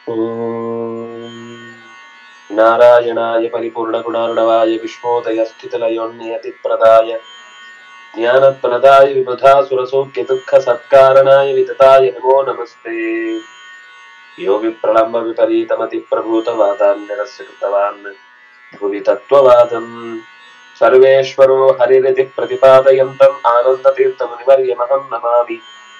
ॐ नारायणाय परिपूर्णगुणार्णवाय विश्वोदयस्थितिलयोन्नियतिप्रदाय ज्ञानप्रदाय विबुधासुरसौख्यदुःखसत्कारणाय वितताय नमो नमस्ते यो विप्रलम्ब विपरीतमतिप्रभूतवादान् निरस्य कृतवान् भुवि तत्त्ववादम् सर्वेश्वरो हरिरिति प्रतिपादयन्तम् आनन्दतीर्थमुनिवर्यमहं नमामि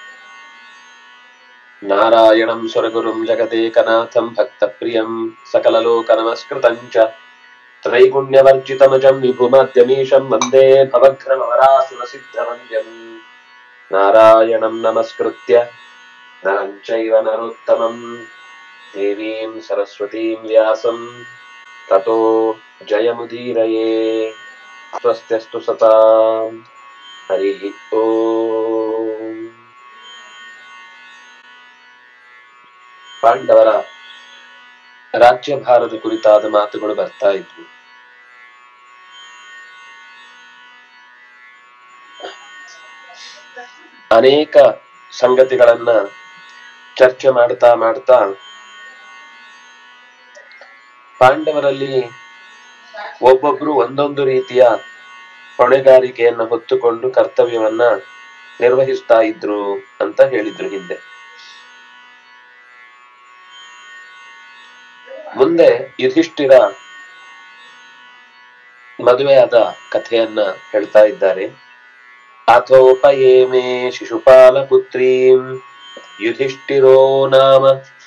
नारायणं सुरगुरुं जगदेकनाथं भक्तप्रियं सकललोकनमस्कृतं च त्रैगुण्यवर्जितमजं विभुमद्यमीशं वन्दे भवघ्नमवरासुरसिद्धवन्द्यम् नारायणं नमस्कृत्य नरं चैव नरोत्तमं देवीं सरस्वतीं व्यासं ततो जयमुदीरये स्वस्त्यस्तु सतां हरिः ओम् ಪಾಂಡವರ ರಾಜ್ಯಭಾರದ ಕುರಿತಾದ ಮಾತುಗಳು ಬರ್ತಾ ಇದ್ವು ಅನೇಕ ಸಂಗತಿಗಳನ್ನ ಚರ್ಚೆ ಮಾಡ್ತಾ ಮಾಡ್ತಾ ಪಾಂಡವರಲ್ಲಿ ಒಬ್ಬೊಬ್ರು ಒಂದೊಂದು ರೀತಿಯ ಹೊಣೆಗಾರಿಕೆಯನ್ನ ಹೊತ್ತುಕೊಂಡು ಕರ್ತವ್ಯವನ್ನ ನಿರ್ವಹಿಸ್ತಾ ಇದ್ರು ಅಂತ ಹೇಳಿದ್ರು ಹಿಂದೆ ಮುಂದೆ ಯುಧಿಷ್ಠಿರ ಮದುವೆಯಾದ ಕಥೆಯನ್ನ ಹೇಳ್ತಾ ಇದ್ದಾರೆ ಅಥೋಪಯೇಮೇ ಶಿಶುಪಾಲ ಪುತ್ರೀಂ ಯುಧಿಷ್ಠಿರೋ ನಾಮ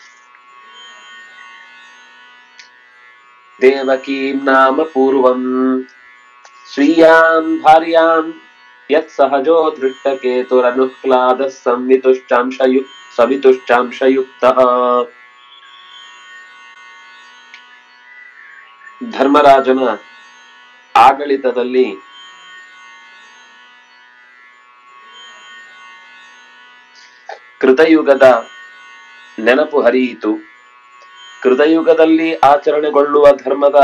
ದೇವಕೀಂ ನಾಮ ಪೂರ್ವಂ ಸ್ತ್ರೀಯಾನ್ ಭಾರ್ಯಾನ್ ಯತ್ ಸಹಜೋ ದೃಷ್ಟಕೇತುರನುಹ್ಲಾದ ಸಂವಿತುಶ್ಚಾಂಶಯು ಸವಿತುಶ್ಚಾಂಶಯುಕ್ತಃ ಧರ್ಮರಾಜನ ಆಡಳಿತದಲ್ಲಿ ಕೃತಯುಗದ ನೆನಪು ಹರಿಯಿತು ಕೃತಯುಗದಲ್ಲಿ ಆಚರಣೆಗೊಳ್ಳುವ ಧರ್ಮದ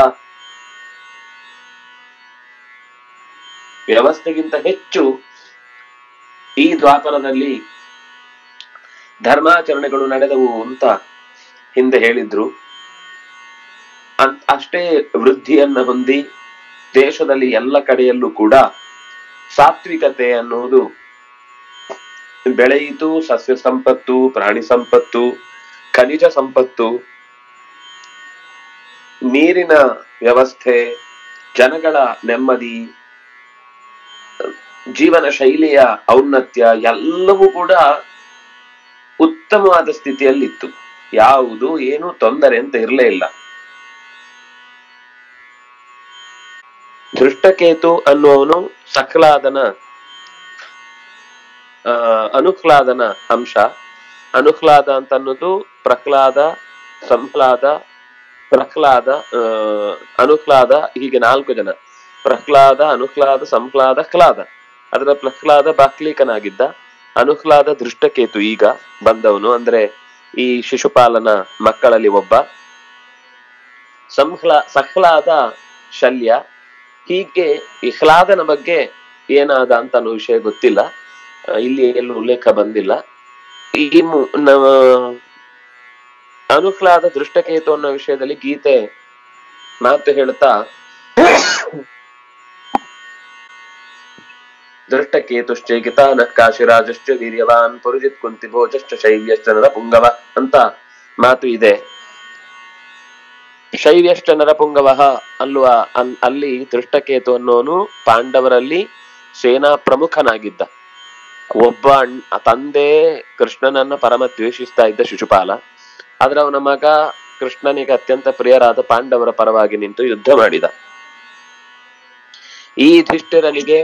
ವ್ಯವಸ್ಥೆಗಿಂತ ಹೆಚ್ಚು ಈ ದ್ವಾಪರದಲ್ಲಿ ಧರ್ಮಾಚರಣೆಗಳು ನಡೆದವು ಅಂತ ಹಿಂದೆ ಹೇಳಿದ್ರು ಅನ್- ಅಷ್ಟೇ ವೃದ್ಧಿಯನ್ನ ಹೊಂದಿ ದೇಶದಲ್ಲಿ ಎಲ್ಲ ಕಡೆಯಲ್ಲೂ ಕೂಡ ಸಾತ್ವಿಕತೆ ಅನ್ನುವುದು ಬೆಳೆಯಿತು ಸಸ್ಯ ಸಂಪತ್ತು ಪ್ರಾಣಿ ಸಂಪತ್ತು ಖನಿಜ ಸಂಪತ್ತು ನೀರಿನ ವ್ಯವಸ್ಥೆ ಜನಗಳ ನೆಮ್ಮದಿ ಜೀವನ ಶೈಲಿಯ ಔನ್ನತ್ಯ ಎಲ್ಲವೂ ಕೂಡ ಉತ್ತಮವಾದ ಸ್ಥಿತಿಯಲ್ಲಿತ್ತು ಯಾವುದು ಏನು ತೊಂದರೆ ಅಂತ ಇರಲೇ ಇಲ್ಲ ದೃಷ್ಟಕೇತು ಅನ್ನುವನು ಸಕ್ಲಾದನ ಆ, ಅನುಹ್ಲಾದನ ಅಂಶ ಅನುಹ್ಲಾದ ಅಂತ ಅನ್ನೋದು ಪ್ರಹ್ಲಾದ ಸಂಹ್ಲಾದ ಪ್ರಹ್ಲಾದ ಆ, ಅನುಹ್ಲಾದ ಹೀಗೆ ನಾಲ್ಕು ಜನ ಪ್ರಹ್ಲಾದ ಅನುಹ್ಲಾದ ಸಂಹ್ಲಾದ ಹ್ಲಾದ ಅದರ ಪ್ರಹ್ಲಾದ ಬಾಕ್ಲೀಕನಾಗಿದ್ದ ಅನುಹ್ಲಾದ ದೃಷ್ಟಕೇತು ಈಗ ಬಂದವನು ಅಂದ್ರೆ ಈ ಶಿಶುಪಾಲನ ಮಕ್ಕಳಲ್ಲಿ ಒಬ್ಬ ಸಂಹ್ಲಾ ಸಹ್ಲಾದ ಶಲ್ಯ ಹೀಗೆ ಈ ಹ್ಲಾದನ ಬಗ್ಗೆ ಏನಾದ ಅಂತ ಅನ್ನೋ ವಿಷಯ ಗೊತ್ತಿಲ್ಲ ಆ, ಇಲ್ಲಿ ಎಲ್ಲೂ ಉಲ್ಲೇಖ ಬಂದಿಲ್ಲ ಈ ಮು- ನ- ಅನುಹ್ಲಾದ ದೃಷ್ಟಕೇತು ಅನ್ನೋ ವಿಷಯದಲ್ಲಿ ಗೀತೆ ಮಾತು ಹೇಳ್ತಾ ದೃಷ್ಟಕೇತುಶ್ಚೈಕಿತ ನಃ ಕಾಶಿರಾಜಶ್ಚ ವೀರ್ಯವಾನ್ ಪುರುಜಿತ್ ಕುಂತಿ ಭೋಜಶ್ಚ ಶೈವ್ಯಶ್ಚ ನರಪುಂಗವ ಅಂತ ಮಾತು ಇದೆ ಶೈವ್ಯಶ್ಚ ನರಪುಂಗವ ಅಲ್ವಾ ಅಲ್- ಅಲ್ಲಿ ದೃಷ್ಟಕೇತು ಅನ್ನೋನು ಪಾಂಡವರಲ್ಲಿ ಸೇನಾ ಪ್ರಮುಖನಾಗಿದ್ದ ಒಬ್ಬ ಅಣ್- ತಂದೆ ಕೃಷ್ಣನನ್ನ ಪರಮ ದ್ವೇಷಿಸ್ತಾ ಇದ್ದ ಶಿಶುಪಾಲ ಆದ್ರೆ ಅವನ ಮಗ ಕೃಷ್ಣನಿಗೆ ಅತ್ಯಂತ ಪ್ರಿಯರಾದ ಪಾಂಡವರ ಪರವಾಗಿ ನಿಂತು ಯುದ್ಧ ಮಾಡಿದ ಈ ಯುಧಿಷ್ಠಿರನಿಗೆ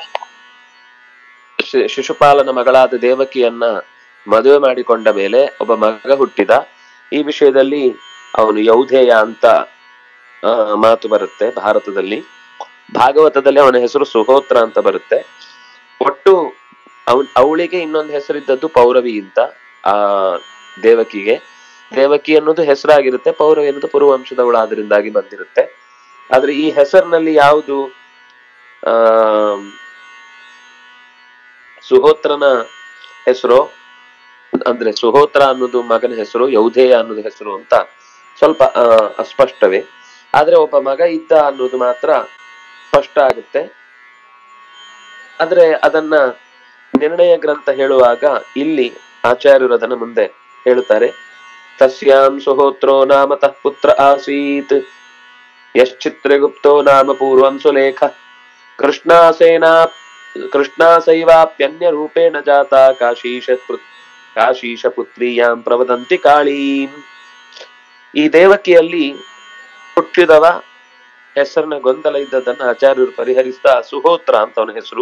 ಶಿ- ಶಿಶುಪಾಲನ ಮಗಳಾದ ದೇವಕಿಯನ್ನ ಮದುವೆ ಮಾಡಿಕೊಂಡ ಮೇಲೆ ಒಬ್ಬ ಮಗ ಹುಟ್ಟಿದ ಈ ವಿಷಯದಲ್ಲಿ ಅವನು ಯೌಧೇಯ ಅಂತ ಆ, ಮಾತು ಬರುತ್ತೆ ಭಾರತದಲ್ಲಿ ಭಾಗವತದಲ್ಲಿ ಅವನ ಹೆಸರು ಸುಹೋತ್ರ ಅಂತ ಬರುತ್ತೆ ಒಟ್ಟು ಅವನ್ ಅವಳಿಗೆ ಇನ್ನೊಂದು ಹೆಸರಿದ್ದದ್ದು ಪೌರವಿ ಅಂತ ಆ ದೇವಕಿಗೆ ದೇವಕಿ ಅನ್ನೋದು ಹೆಸರಾಗಿರುತ್ತೆ ಪೌರವಿ ಅನ್ನೋದು ಪುರುವಂಶದವಳಾದ್ರಿಂದಾಗಿ ಬಂದಿರುತ್ತೆ ಆದ್ರೆ ಈ ಹೆಸರಿನಲ್ಲಿ ಯಾವುದು ಆ ಸುಹೋತ್ರನ ಹೆಸರು ಅಂದ್ರೆ ಸುಹೋತ್ರ ಅನ್ನೋದು ಮಗನ ಹೆಸರು ಯೌಧೇಯ ಅನ್ನೋದು ಹೆಸರು ಅಂತ ಸ್ವಲ್ಪ ಆ, ಅಸ್ಪಷ್ಟವೇ ಆದ್ರೆ ಒಬ್ಬ ಮಗ ಇದ್ದ ಅನ್ನೋದು ಮಾತ್ರ ಸ್ಪಷ್ಟ ಆಗುತ್ತೆ ಆದ್ರೆ ಅದನ್ನ ನಿರ್ಣಯ ಗ್ರಂಥ ಹೇಳುವಾಗ ಇಲ್ಲಿ ಆಚಾರ್ಯರು ಅದನ್ನ ಮುಂದೆ ಹೇಳುತ್ತಾರೆ ತಸ್ಯಾಂ ಸುಹೋತ್ರೋ ನಾಮತಃ ಪುತ್ರ ಆಸೀತ್ ಯಶ್ಚಿತ್ರಗುಪ್ತೋ ನಾಮ ಪೂರ್ವಂ ಸುಲೇಖ ಕೃಷ್ಣಾಸೇನಾ ಕೃಷ್ಣಾಸೈವಾಪ್ಯನ್ಯ ರೂಪೇಣ ಜಾತ ಕಾಶೀಶ ಕಾಶೀಶ ಪುತ್ರಿಯಾಂ ಪ್ರವದಂತಿ ಕಾಳೀಂ ಈ ದೇವಕಿಯಲ್ಲಿ ಹುಟ್ಟಿದವ ಹೆಸರಿನ ಗೊಂದಲ ಇದ್ದದನ್ನ ಆಚಾರ್ಯರು ಪರಿಹರಿಸ್ತಾ ಸುಹೋತ್ರ ಅಂತ ಅವನ ಹೆಸರು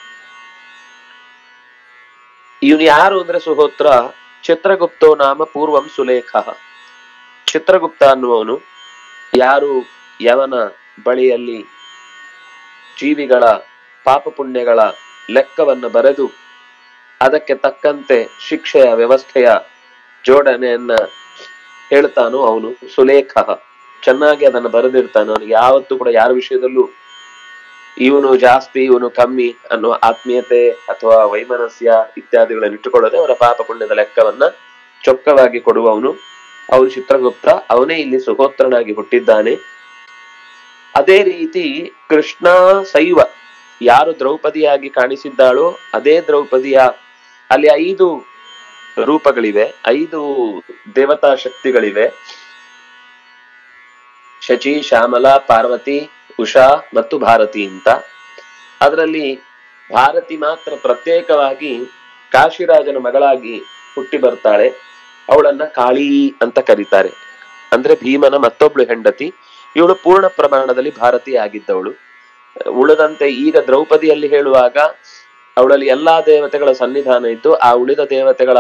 ಇವನು ಯಾರು ಅಂದ್ರೆ ಸುಹೋತ್ರ ಚಿತ್ರಗುಪ್ತೋ ನಾಮ ಪೂರ್ವಂ ಸುಲೇಖ ಚಿತ್ರಗುಪ್ತ ಅನ್ನುವವನು ಯಾರು ಯವನ ಬಳಿಯಲ್ಲಿ ಜೀವಿಗಳ ಪಾಪ ಪುಣ್ಯಗಳ ಲೆಕ್ಕವನ್ನು ಬರೆದು ಅದಕ್ಕೆ ತಕ್ಕಂತೆ ಶಿಕ್ಷೆಯ ವ್ಯವಸ್ಥೆಯ ಜೋಡಣೆಯನ್ನ ಹೇಳ್ತಾನೋ ಅವನು ಸುಲೇಖ ಚೆನ್ನಾಗಿ ಅದನ್ನ ಬರೆದಿರ್ತಾನೆ ಅವನಿಗೆ ಯಾವತ್ತೂ ಕೂಡ ಯಾರ ವಿಷಯದಲ್ಲೂ ಇವನು ಜಾಸ್ತಿ ಇವನು ಕಮ್ಮಿ ಅನ್ನೋ ಆತ್ಮೀಯತೆ ಅಥವಾ ವೈಮನಸ್ಯ ಇತ್ಯಾದಿಗಳನ್ನು ಇಟ್ಟುಕೊಳ್ಳದೆ ಅವರ ಪಾಪ ಪುಣ್ಯದ ಲೆಕ್ಕವನ್ನ ಚೊಕ್ಕವಾಗಿ ಕೊಡುವವನು ಅವನು ಚಿತ್ರಗುಪ್ತ ಅವನೇ ಇಲ್ಲಿ ಸುಹೋತ್ರನಾಗಿ ಹುಟ್ಟಿದ್ದಾನೆ ಅದೇ ರೀತಿ ಕೃಷ್ಣ ಶೈವ ಯಾರು ದ್ರೌಪದಿಯಾಗಿ ಕಾಣಿಸಿದ್ದಾಳೋ ಅದೇ ದ್ರೌಪದಿಯ ಅಲ್ಲಿ ಐದು ರೂಪಗಳಿವೆ ಐದು ದೇವತಾ ಶಕ್ತಿಗಳಿವೆ ಶಚಿ ಶ್ಯಾಮಲ ಪಾರ್ವತಿ ಉಷಾ ಮತ್ತು ಭಾರತಿ ಅಂತ ಅದರಲ್ಲಿ ಭಾರತಿ ಮಾತ್ರ ಪ್ರತ್ಯೇಕವಾಗಿ ಕಾಶಿರಾಜನ ಮಗಳಾಗಿ ಹುಟ್ಟಿ ಬರ್ತಾಳೆ ಅವಳನ್ನ ಕಾಳಿ ಅಂತ ಕರೀತಾರೆ ಅಂದ್ರೆ ಭೀಮನ ಮತ್ತೊಬ್ಳು ಹೆಂಡತಿ ಇವಳು ಪೂರ್ಣ ಪ್ರಮಾಣದಲ್ಲಿ ಭಾರತೀಯ ಆಗಿದ್ದವಳು ಉಳಿದಂತೆ ಈಗ ದ್ರೌಪದಿಯಲ್ಲಿ ಹೇಳುವಾಗ ಅವಳಲ್ಲಿ ಎಲ್ಲಾ ದೇವತೆಗಳ ಸನ್ನಿಧಾನ ಇದ್ದು ಆ ಉಳಿದ ದೇವತೆಗಳ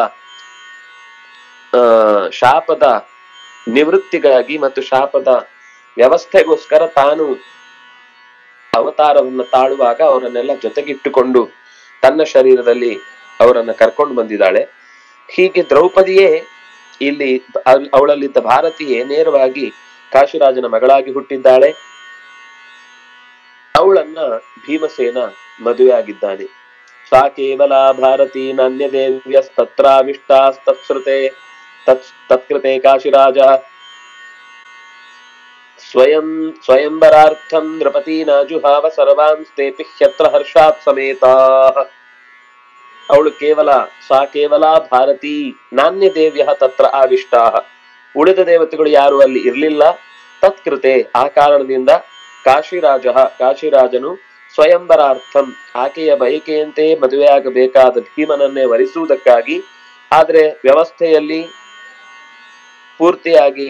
ಆ ಶಾಪದ ನಿವೃತ್ತಿಗಾಗಿ ಮತ್ತು ಶಾಪದ ವ್ಯವಸ್ಥೆಗೋಸ್ಕರ ತಾನು ಅವತಾರವನ್ನು ತಾಳುವಾಗ ಅವರನ್ನೆಲ್ಲ ಜೊತೆಗಿಟ್ಟುಕೊಂಡು ತನ್ನ ಶರೀರದಲ್ಲಿ ಅವರನ್ನ ಕರ್ಕೊಂಡು ಬಂದಿದ್ದಾಳೆ ಹೀಗೆ ದ್ರೌಪದಿಯೇ ಇಲ್ಲಿ ಅಲ್- ಅವಳಲ್ಲಿದ್ದ ಭಾರತೀಯೇ ನೇರವಾಗಿ ಕಾಶಿರಾಜನ ಮಗಳಾಗಿ ಹುಟ್ಟಿದ್ದಾಳೆ ಅವಳನ್ನ ಭೀಮಸೇನ ಮದುವೆಯಾಗಿದ್ದಾನೆ ಸಾ ಕೇವಲ ಭಾರತೀ ನಾನ್ಯ ದೇವ್ಯಸ್ತತ್ರಾವಿಷ್ಟಾಸ್ತತ್ಸೃತೆ ತತ್ ತತ್ಕೃತೆ ಕಾಶಿರಾಜ ಸ್ವಯಂ ಸ್ವಯಂವರಾರ್ಥಂ ನೃಪತೀನ ಜುಹಾವ ಸರ್ವಾಂಸ್ತೆಪಿ ಹ್ಯತ್ರ ಹರ್ಷಾತ್ ಸಮೇತಾ ಅವಳು ಕೇವಲ ಸಾ ಕೇವಲ ಭಾರತೀ ನಾಣ್ಯ ದೇವ್ಯ ತತ್ರ ಆವಿಷ್ಟಾ ಉಳಿದ ದೇವತೆಗಳು ಯಾರು ಅಲ್ಲಿ ಇರ್ಲಿಲ್ಲ ತತ್ಕೃತೆ ಆ ಕಾರಣದಿಂದ ಕಾಶಿರಾಜ ಕಾಶಿರಾಜನು ಸ್ವಯಂವರಾರ್ಥಂ ಆಕೆಯ ಬಯಕೆಯಂತೆ ಮದುವೆಯಾಗಬೇಕಾದ ಭೀಮನನ್ನೇ ವರಿಸುವುದಕ್ಕಾಗಿ ಆದ್ರೆ ವ್ಯವಸ್ಥೆಯಲ್ಲಿ ಪೂರ್ತಿಯಾಗಿ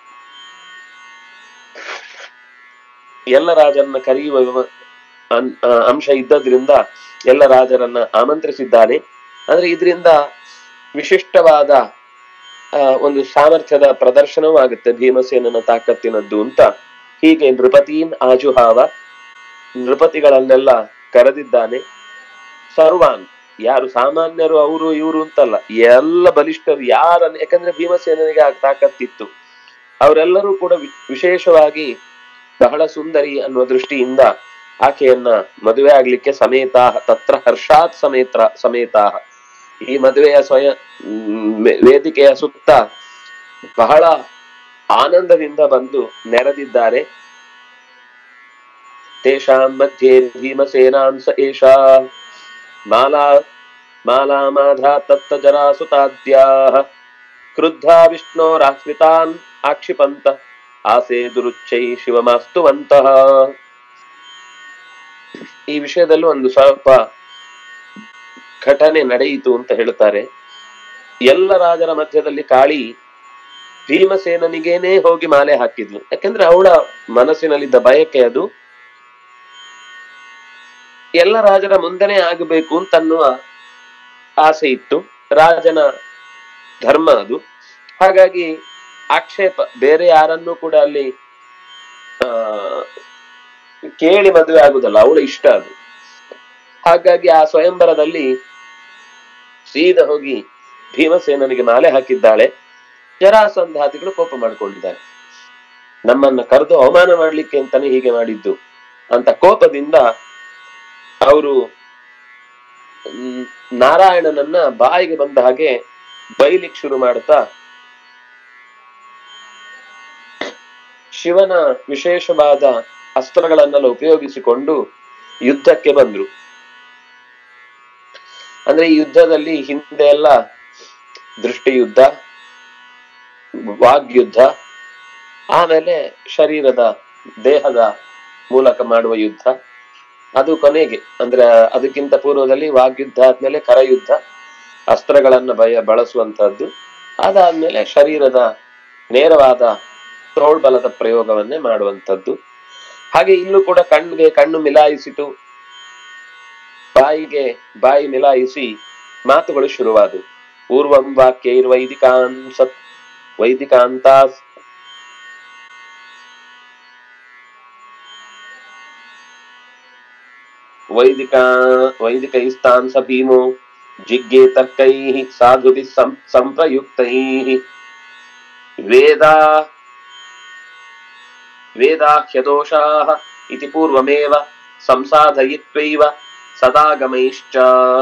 ಎಲ್ಲ ರಾಜರನ್ನ ಕರೆಯುವ ವ್ಯವ- ಅನ್- ಆ, ಅಂಶ ಇದ್ದದ್ರಿಂದ ಎಲ್ಲ ರಾಜರನ್ನ ಆಮಂತ್ರಿಸಿದ್ದಾನೆ ಅಂದ್ರೆ ಇದರಿಂದ ವಿಶಿಷ್ಟವಾದ ಆ, ಒಂದು ಸಾಮರ್ಥ್ಯದ ಪ್ರದರ್ಶನವೂ ಆಗುತ್ತೆ ಭೀಮಸೇನನ ತಾಕತ್ತಿನದ್ದು ಅಂತ ಹೀಗೆ ನೃಪತೀನ್ ಆಜುಹಾವ ನೃಪತಿಗಳನ್ನೆಲ್ಲ ಕರೆದಿದ್ದಾನೆ ಸರ್ವಾನ್ ಯಾರು ಸಾಮಾನ್ಯರು ಅವರು ಇವರು ಅಂತಲ್ಲ ಎಲ್ಲ ಬಲಿಷ್ಠರು ಯಾರನ್ನ ಯಾಕಂದ್ರೆ ಭೀಮಸೇನನಿಗೆ ಆ ತಾಕತ್ತಿತ್ತು ಅವರೆಲ್ಲರೂ ಕೂಡ ವಿ- ವಿಶೇಷವಾಗಿ ಬಹಳ ಸುಂದರಿ ಅನ್ನುವ ದೃಷ್ಟಿಯಿಂದ ಆಕೆಯನ್ನ ಮದುವೆ ಆಗ್ಲಿಕ್ಕೆ ಸಮೇತ ತತ್ರ ಹರ್ಷಾತ್ ಸಮೇತ ಸಮೇತ ಈ ಮದುವೆಯ ಸ್ವಯ ಮ್, ವೇ- ವೇದಿಕೆಯ ಸುತ್ತ ಬಹಳ ಆನಂದದಿಂದ ಬಂದು ನೆರೆದಿದ್ದಾರೆ ತೇಷಾಂ ಮಧ್ಯೆ ಭೀಮಸೇನಾಂಸ ಏಷಾ ಮಾಲಾ ಮಾಲಾ ಮಾಧಾ ತತ್ತ ಜರಾಸುತಾದ್ಯಾಃ ಕ್ರುದ್ಧಾ ವಿಷ್ಣೋರಾಸ್ಮಿತಾನ್ ಆಕ್ಷಿಪಂತ ಆಸೆ ದುರುಚ್ಚೈ ಶಿವಮಾಸ್ತುವಂತಹ ಈ ವಿಷಯದಲ್ಲೂ ಒಂದು ಸ್ವಲ್ಪ ಘಟನೆ ನಡೆಯಿತು ಅಂತ ಹೇಳ್ತಾರೆ ಎಲ್ಲ ರಾಜರ ಮಧ್ಯದಲ್ಲಿ ಕಾಳಿ ಭೀಮಸೇನನಿಗೇನೆ ಹೋಗಿ ಮಾಲೆ ಹಾಕಿದ್ಲು ಯಾಕಂದ್ರೆ ಅವಳ ಮನಸ್ಸಿನಲ್ಲಿದ್ದ ಬಯಕೆ ಅದು ಎಲ್ಲ ರಾಜರ ಮುಂದೆನೆ ಆಗಬೇಕು ಅಂತನ್ನುವ ಆಸೆ ಇತ್ತು ರಾಜನ ಧರ್ಮ ಅದು ಹಾಗಾಗಿ ಆಕ್ಷೇಪ ಬೇರೆ ಯಾರನ್ನೂ ಕೂಡ ಅಲ್ಲಿ ಆ ಕೇಳಿ ಮದುವೆ ಆಗುದಲ್ಲ ಅವಳ ಇಷ್ಟ ಅದು ಹಾಗಾಗಿ ಆ ಸ್ವಯಂವರದಲ್ಲಿ ಸೀದಾ ಹೋಗಿ ಭೀಮಸೇನನಿಗೆ ಮಾಲೆ ಹಾಕಿದ್ದಾಳೆ ಜರಾಸಂಧಾದಿಗಳು ಕೋಪ ಮಾಡ್ಕೊಂಡಿದ್ದಾರೆ ನಮ್ಮನ್ನ ಕರೆದು ಅವಮಾನ ಮಾಡ್ಲಿಕ್ಕೆ ಅಂತಾನೆ ಹೀಗೆ ಮಾಡಿದ್ದು ಅಂತ ಕೋಪದಿಂದ ಅವರು ನಾರಾಯಣನನ್ನ ಬಾಯಿಗೆ ಬಂದ ಹಾಗೆ ಬೈಲಿಕ್ ಶುರು ಮಾಡ್ತಾ ಶಿವನ ವಿಶೇಷವಾದ ಅಸ್ತ್ರಗಳನ್ನೆಲ್ಲ ಉಪಯೋಗಿಸಿಕೊಂಡು ಯುದ್ಧಕ್ಕೆ ಬಂದ್ರು ಅಂದ್ರೆ ಈ ಯುದ್ಧದಲ್ಲಿ ಹಿಂದೆ ಎಲ್ಲ ದೃಷ್ಟಿ ಯುದ್ಧ ವಾಗ್ಯುದ್ಧ ಆಮೇಲೆ ಶರೀರದ ದೇಹದ ಮೂಲಕ ಮಾಡುವ ಯುದ್ಧ ಅದು ಕೊನೆಗೆ ಅಂದ್ರೆ ಅದಕ್ಕಿಂತ ಪೂರ್ವದಲ್ಲಿ ವಾಗ್ಯುದ್ಧ ಆದ್ಮೇಲೆ ಕರಯುದ್ಧ ಅಸ್ತ್ರಗಳನ್ನ ಬಯ ಬಳಸುವಂತಹದ್ದು ಅದಾದ್ಮೇಲೆ ಶರೀರದ ನೇರವಾದ ತೋಳ್ಬಲದ ಪ್ರಯೋಗವನ್ನೇ ಮಾಡುವಂತದ್ದು ಹಾಗೆ ಇಲ್ಲೂ ಕೂಡ ಕಣ್ಣಿಗೆ ಕಣ್ಣು ಮಿಲಾಯಿಸಿತು ಬಾಯಿಗೆ ಬಾಯಿ ಮಿಲಾಯಿಸಿ ಮಾತುಗಳು ಶುರುವಾದವು ಪೂರ್ವಂ ವಾಕ್ಯೈರ್ ವೈದಿಕಾನ್ ಸತ್ ವೈದಿಕಾಂತ ವೈದಿಕಾ ವೈದಿಕೈಸ್ತಾನ್ ಸ ಭೀಮೋ ಜಿಜ್ಞೆ ತರ್ಕೈಃ ಸಾಧುಭಿಃ ಸಂ ಸಂಪ್ರಯುಕ್ತೈಃ ವೇದಾ ವೇದಾಹ್ಯದೋಷಾಃ ಇತಿ ಪೂರ್ವಮೇವ ಸಂಸಾಧಯಿತ್ವೈವ ಸದಾಗಮೈಶ್ಚ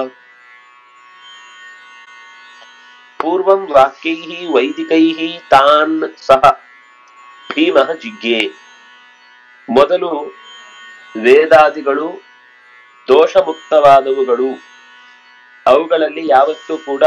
ಪೂರ್ವಂ ವಾಕ್ಯೈಃ ವೈದಿಕೈಃ ತಾನ್ ಸಹ ಭೀಮಃ ಜಿಜ್ಞೆ ಮೊದಲು ವೇದಾದಿಗಳು ದೋಷಮುಕ್ತವಾದವುಗಳು ಅವುಗಳಲ್ಲಿ ಯಾವತ್ತೂ ಕೂಡ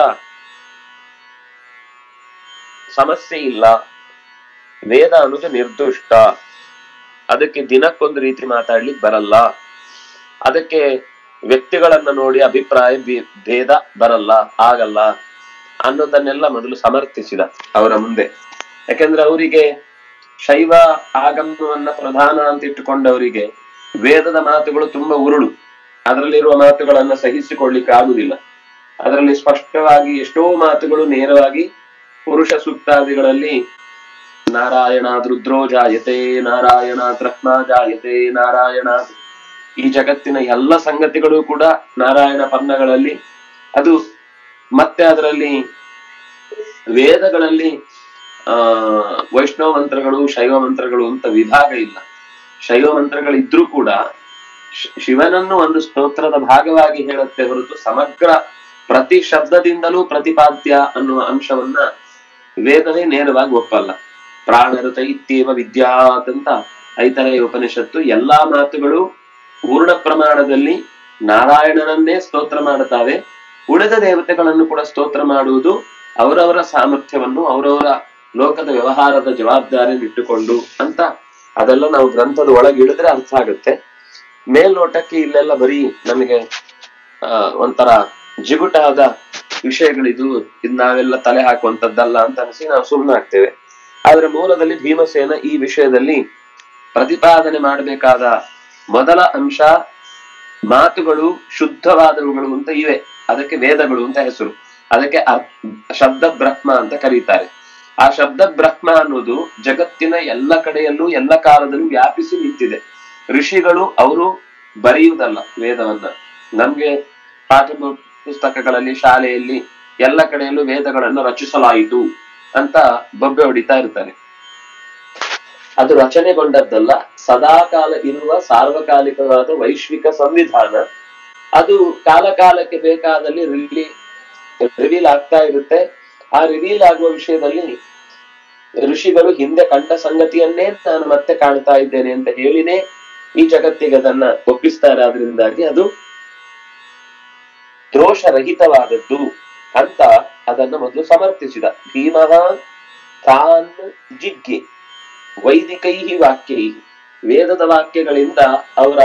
ಸಮಸ್ಯೆ ಇಲ್ಲ ವೇದ ಅನ್ನೋದು ನಿರ್ದುಷ್ಟ ಅದಕ್ಕೆ ದಿನಕ್ಕೊಂದು ರೀತಿ ಮಾತಾಡ್ಲಿಕ್ಕೆ ಬರಲ್ಲ ಅದಕ್ಕೆ ವ್ಯಕ್ತಿಗಳನ್ನ ನೋಡಿ ಅಭಿಪ್ರಾಯ ಭೇ- ಭೇದ ಬರಲ್ಲ ಆಗಲ್ಲ ಅನ್ನೋದನ್ನೆಲ್ಲ ಮೊದಲು ಸಮರ್ಥಿಸಿದ ಅವರ ಮುಂದೆ ಯಾಕೆಂದ್ರೆ ಅವರಿಗೆ ಶೈವ ಆಗಮವನ್ನ ಪ್ರಧಾನ ಅಂತ ಇಟ್ಟುಕೊಂಡವರಿಗೆ ವೇದದ ಮಾತುಗಳು ತುಂಬಾ ಉರುಳು ಅದರಲ್ಲಿರುವ ಮಾತುಗಳನ್ನ ಸಹಿಸಿಕೊಳ್ಳಿಕ್ಕೆ ಆಗುದಿಲ್ಲ ಅದರಲ್ಲಿ ಸ್ಪಷ್ಟವಾಗಿ ಎಷ್ಟೋ ಮಾತುಗಳು ನೇರವಾಗಿ ಪುರುಷ ಸೂಕ್ತಾದಿಗಳಲ್ಲಿ ನಾರಾಯಣ ರುದ್ರೋ ಜಾಯತೆ ನಾರಾಯಣ ರತ್ನ ಜಾಯತೆ ನಾರಾಯಣ ಈ ಜಗತ್ತಿನ ಎಲ್ಲ ಸಂಗತಿಗಳು ಕೂಡ ನಾರಾಯಣ ಪನ್ನಗಳಲ್ಲಿ ಅದು ಮತ್ತೆ ಅದರಲ್ಲಿ ವೇದಗಳಲ್ಲಿ ಆ ವೈಷ್ಣವ ಮಂತ್ರಗಳು ಶೈವ ಮಂತ್ರಗಳು ಅಂತ ವಿಭಾಗ ಇಲ್ಲ ಶೈವ ಮಂತ್ರಗಳಿದ್ರೂ ಕೂಡ ಶ್- ಶಿವನನ್ನು ಒಂದು ಸ್ತೋತ್ರದ ಭಾಗವಾಗಿ ಹೇಳುತ್ತೆ ಹೊರತು ಸಮಗ್ರ ಪ್ರತಿ ಶಬ್ದದಿಂದಲೂ ಪ್ರತಿಪಾದ್ಯ ಅನ್ನುವ ಅಂಶವನ್ನ ವೇದವೇ ನೇರವಾಗಿ ಒಪ್ಪಲ್ಲ ಪ್ರಾಣರತ ಇತ್ಯೇವ ವಿದ್ಯಾತ್ ಅಂತ ಐತರೆಯ ಉಪನಿಷತ್ತು ಎಲ್ಲಾ ಮಾತುಗಳು ಪೂರ್ಣ ಪ್ರಮಾಣದಲ್ಲಿ ನಾರಾಯಣನನ್ನೇ ಸ್ತೋತ್ರ ಮಾಡುತ್ತಾವೆ ಉಳಿದ ದೇವತೆಗಳನ್ನು ಕೂಡ ಸ್ತೋತ್ರ ಮಾಡುವುದು ಅವರವರ ಸಾಮರ್ಥ್ಯವನ್ನು ಅವರವರ ಲೋಕದ ವ್ಯವಹಾರದ ಜವಾಬ್ದಾರಿಯನ್ನು ಇಟ್ಟುಕೊಂಡು ಅಂತ ಅದೆಲ್ಲ ನಾವು ಗ್ರಂಥದ ಒಳಗೆ ಇಳಿದ್ರೆ ಅರ್ಥ ಆಗುತ್ತೆ ಮೇಲ್ನೋಟಕ್ಕೆ ಇಲ್ಲೆಲ್ಲ ಬರೀ ನಮಗೆ ಆ ಒಂಥರ ಜಿಗುಟಾದ ವಿಷಯಗಳಿದು ಇದು ನಾವೆಲ್ಲ ತಲೆ ಹಾಕುವಂತದ್ದಲ್ಲ ಅಂತ ಅನಿಸಿ ನಾವು ಸುಮ್ಮನಾಗ್ತೇವೆ ಆದ್ರೆ ಮೂಲದಲ್ಲಿ ಭೀಮಸೇನ ಈ ವಿಷಯದಲ್ಲಿ ಪ್ರತಿಪಾದನೆ ಮಾಡಬೇಕಾದ ಮೊದಲ ಅಂಶ ಮಾತುಗಳು ಶುದ್ಧವಾದವುಗಳು ಅಂತ ಇವೆ ಅದಕ್ಕೆ ವೇದಗಳು ಅಂತ ಹೆಸರು ಅದಕ್ಕೆ ಅರ್- ಶಬ್ದ ಬ್ರಹ್ಮ ಅಂತ ಕರೀತಾರೆ ಆ ಶಬ್ದ ಬ್ರಹ್ಮ ಅನ್ನೋದು ಜಗತ್ತಿನ ಎಲ್ಲ ಕಡೆಯಲ್ಲೂ ಎಲ್ಲ ಕಾಲದಲ್ಲೂ ವ್ಯಾಪಿಸಿ ನಿಂತಿದೆ ಋಷಿಗಳು ಅವರು ಬರೆಯುವುದಲ್ಲ ವೇದವನ್ನ ನಮ್ಗೆ ಪಾಠ ಪು- ಪುಸ್ತಕಗಳಲ್ಲಿ ಶಾಲೆಯಲ್ಲಿ ಎಲ್ಲ ಕಡೆಯಲ್ಲೂ ವೇದಗಳನ್ನು ರಚಿಸಲಾಯಿತು ಅಂತ ಬೊಬ್ಬೆ ಹೊಡಿತಾ ಇರ್ತಾರೆ ಅದು ರಚನೆಗೊಂಡದ್ದಲ್ಲ ಸದಾಕಾಲ ಇರುವ ಸಾರ್ವಕಾಲಿಕವಾದ ವೈಶ್ವಿಕ ಸಂವಿಧಾನ ಅದು ಕಾಲ ಕಾಲಕ್ಕೆ ಬೇಕಾದಲ್ಲಿ ರಿಲೀ ರಿವೀಲ್ ಆಗ್ತಾ ಇರುತ್ತೆ ಆ ರಿವೀಲ್ ಆಗುವ ವಿಷಯದಲ್ಲಿ ಋಷಿಗಳು ಹಿಂದೆ ಕಂಡ ಸಂಗತಿಯನ್ನೇ ನಾನು ಮತ್ತೆ ಕಾಣ್ತಾ ಇದ್ದೇನೆ ಅಂತ ಹೇಳಿನೇ ಈ ಜಗತ್ತಿಗೆ ಅದನ್ನ ಒಪ್ಪಿಸ್ತಾರೆ ಆದ್ರಿಂದಾಗಿ ಅದು ದೋಷರಹಿತವಾದದ್ದು ಅಂತ ಅದನ್ನ ಮೊದಲು ಸಮರ್ಥಿಸಿದ ಭೀಮಃ ತಾನ್ ಜಿಗ್ಗೆ ವೈದಿಕೈ ವಾಕ್ಯೈ ವೇದದ ವಾಕ್ಯಗಳಿಂದ ಅವರ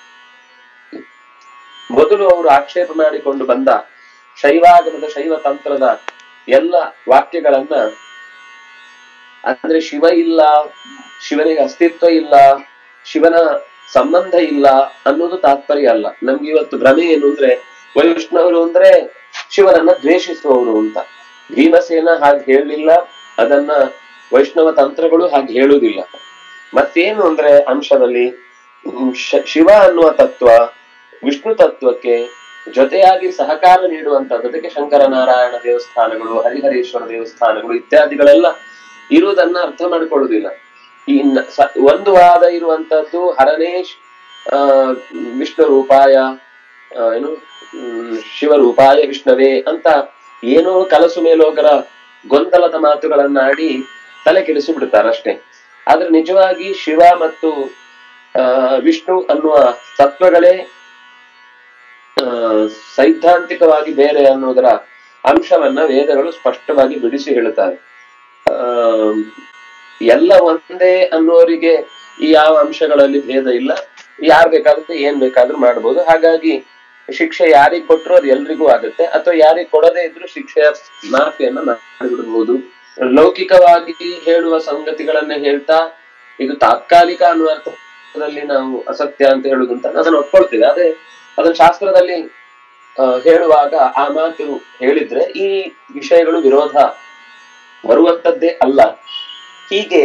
ಮೊದಲು ಅವರು ಆಕ್ಷೇಪ ಮಾಡಿಕೊಂಡು ಬಂದ ಶೈವಾಗಮದ ಶೈವ ತಂತ್ರದ ಎಲ್ಲ ವಾಕ್ಯಗಳನ್ನ ಅಂದ್ರೆ ಶಿವ ಇಲ್ಲ ಶಿವನಿಗೆ ಅಸ್ತಿತ್ವ ಇಲ್ಲ ಶಿವನ ಸಂಬಂಧ ಇಲ್ಲ ಅನ್ನೋದು ತಾತ್ಪರ್ಯ ಅಲ್ಲ ನಮ್ಗೆ ಇವತ್ತು ಭ್ರಮೆ ಏನು ಅಂದ್ರೆ ವೈಷ್ಣವರು ಅಂದ್ರೆ ಶಿವನನ್ನ ದ್ವೇಷಿಸುವವರು ಅಂತ ಭೀಮಸೇನ ಹಾಗೆ ಹೇಳಲಿಲ್ಲ ಅದನ್ನ ವೈಷ್ಣವ ತಂತ್ರಗಳು ಹಾಗೆ ಹೇಳುವುದಿಲ್ಲ ಮತ್ತೇನು ಅಂದ್ರೆ ಅಂಶದಲ್ಲಿ ಹ್ಮ್, ಶ- ಶಿವ ಅನ್ನುವ ತತ್ವ ವಿಷ್ಣು ತತ್ವಕ್ಕೆ ಜೊತೆಯಾಗಿ ಸಹಕಾರ ನೀಡುವಂತದ್ದು ಅದಕ್ಕೆ ಶಂಕರ ನಾರಾಯಣ ದೇವಸ್ಥಾನಗಳು ಹರಿಹರೇಶ್ವರ ದೇವಸ್ಥಾನಗಳು ಇತ್ಯಾದಿಗಳೆಲ್ಲ ಇರುವುದನ್ನ ಅರ್ಥ ಮಾಡಿಕೊಳ್ಳುವುದಿಲ್ಲ ಈ ನ- ಸ- ಒಂದು ವಾದ ಇರುವಂತದ್ದು ಹರನೇಶ್ ಆ ವಿಷ್ಣು ರೂಪಾಯ ಆ, ಏನು ಹ್ಮ್, ಶಿವರೂಪಾಯ ವಿಷ್ಣವೇ ಅಂತ ಏನೋ ಕಲಸು ಮೇಲೋಗರ ಗೊಂದಲದ ಮಾತುಗಳನ್ನಾಡಿ ತಲೆ ಕೆಡಿಸಿ ಬಿಡ್ತಾರಷ್ಟೇ ಆದ್ರೆ ನಿಜವಾಗಿ ಶಿವ ಮತ್ತು ಆ ವಿಷ್ಣು ಅನ್ನುವ ತತ್ವಗಳೇ ಆ ಸೈದ್ಧಾಂತಿಕವಾಗಿ ಬೇರೆ ಅನ್ನೋದರ ಅಂಶವನ್ನ ವೇದಗಳು ಸ್ಪಷ್ಟವಾಗಿ ಬಿಡಿಸಿ ಹೇಳುತ್ತಾರೆ ಆ ಎಲ್ಲ ಒಂದೇ ಅನ್ನೋರಿಗೆ ಈ ಯಾವ ಅಂಶಗಳಲ್ಲಿ ಭೇದ ಇಲ್ಲ ಯಾರ್ ಬೇಕಾದ್ರೆ ಏನ್ ಬೇಕಾದ್ರೂ ಮಾಡ್ಬೋದು ಹಾಗಾಗಿ ಶಿಕ್ಷೆ ಯಾರಿಗ್ ಕೊಟ್ರು ಅದು ಎಲ್ರಿಗೂ ಆಗುತ್ತೆ ಅಥವಾ ಯಾರಿಗ್ ಕೊಡದೇ ಇದ್ರು ಶಿಕ್ಷೆಯ ಮಾಫಿಯನ್ನ ಮಾಡಿಬಿಡ್ಬೋದು ಲೌಕಿಕವಾಗಿ ಹೇಳುವ ಸಂಗತಿಗಳನ್ನ ಹೇಳ್ತಾ ಇದು ತಾತ್ಕಾಲಿಕ ಅನ್ನುವ ಅರ್ಥದಲ್ಲಿ ನಾವು ಅಸತ್ಯ ಅಂತ ಹೇಳುದಂತ ಅದನ್ನ ಒಪ್ಕೊಳ್ತೇವೆ ಆದ್ರೆ ಅದನ್ನ ಶಾಸ್ತ್ರದಲ್ಲಿ ಆ, ಹೇಳುವಾಗ ಆ ಮಾತು ಹೇಳಿದ್ರೆ ಈ ವಿಷಯಗಳು ವಿರೋಧ ಬರುವಂತದ್ದೇ ಅಲ್ಲ ಹೀಗೆ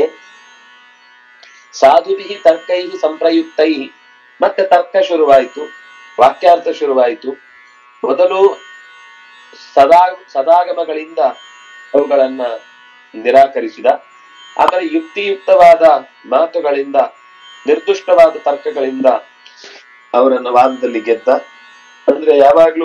ಸಾಧುಭಿ ತರ್ಕೈ ಸಂಪ್ರಯುಕ್ತೈ ಮತ್ತೆ ತರ್ಕ ಶುರುವಾಯಿತು ವಾಕ್ಯಾರ್ಥ ಶುರುವಾಯಿತು ಮೊದಲು ಸದಾ ಸದಾಗಮಗಳಿಂದ ಅವುಗಳನ್ನ ನಿರಾಕರಿಸಿದ ಆಮೇಲೆ ಯುಕ್ತಿಯುಕ್ತವಾದ ಮಾತುಗಳಿಂದ ನಿರ್ದುಷ್ಟವಾದ ತರ್ಕಗಳಿಂದ ಅವರನ್ನ ವಾದದಲ್ಲಿ ಗೆದ್ದ ಅಂದ್ರೆ ಯಾವಾಗ್ಲೂ